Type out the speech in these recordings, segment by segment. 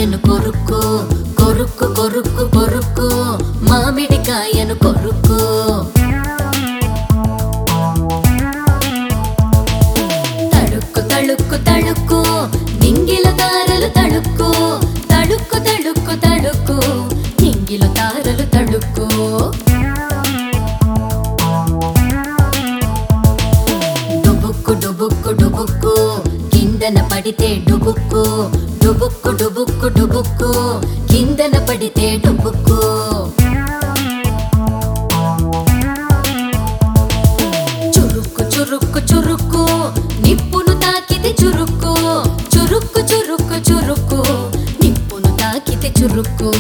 మామిడికాయను కొరుకు కొరుకు కొరుకు కొరుకు మామిడికాయను కొరుకు తడుక్కు తడుక్కు తడుక్కు నింగిల తారలు తడుక్కు తడుక్కు తడుక్కు తడుక్కు నింగిల తారలు తడుక్కు డుబుక్కు డుబుక్కు డుబుక్కు కిందన పడితే డుబుక్కు డుబుక్కు డుబుక్కు డుబుక్కు కిందన పడితే డుబుక్కు చురుక్కు చురుక్కు చురుక్కు నిప్పును తాకితే చురుక్కు చురుక్కు చురుక్కు చురుక్కు నిప్పును తాకితే చురుక్కు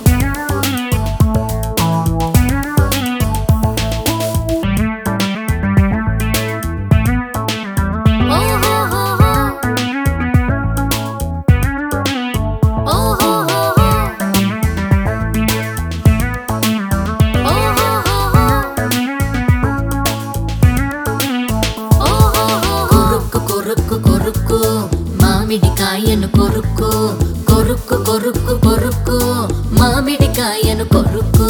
ఓహోహోహో. ఓహోహోహో. కొరుక్కు కొరుక్కు కొరుక్కు మామిడికాయను కొరుక్కు కొరుక్కు కొరుక్కు కొరుక్కు మామిడికాయను కొరుక్కు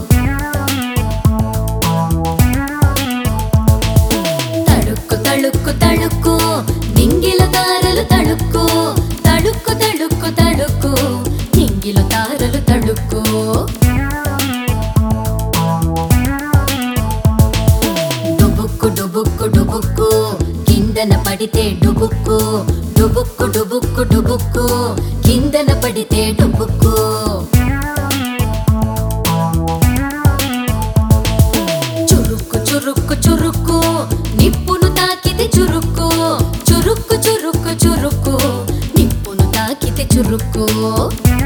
తడుక్కు తడుక్కు తడుక్కు నింగిల తారలు తడుక్కు తడుక్కు తడుక్కు తడుక్కు నింగిల తారలు తడుక్కు డుబుక్కు డుబుక్కు డుబుక్కు కిందన పడితే డుబుక్కు డుబుక్కు డుబుక్కు డుబుక్కు కిందన పడితే డుబుక్కు చురుక్కు చురుక్కు చురుక్కు నిప్పును తాకితే చురుక్కు చురుక్కు చురుక్కు చురుక్కు నిప్పును తాకితే చురుక్కు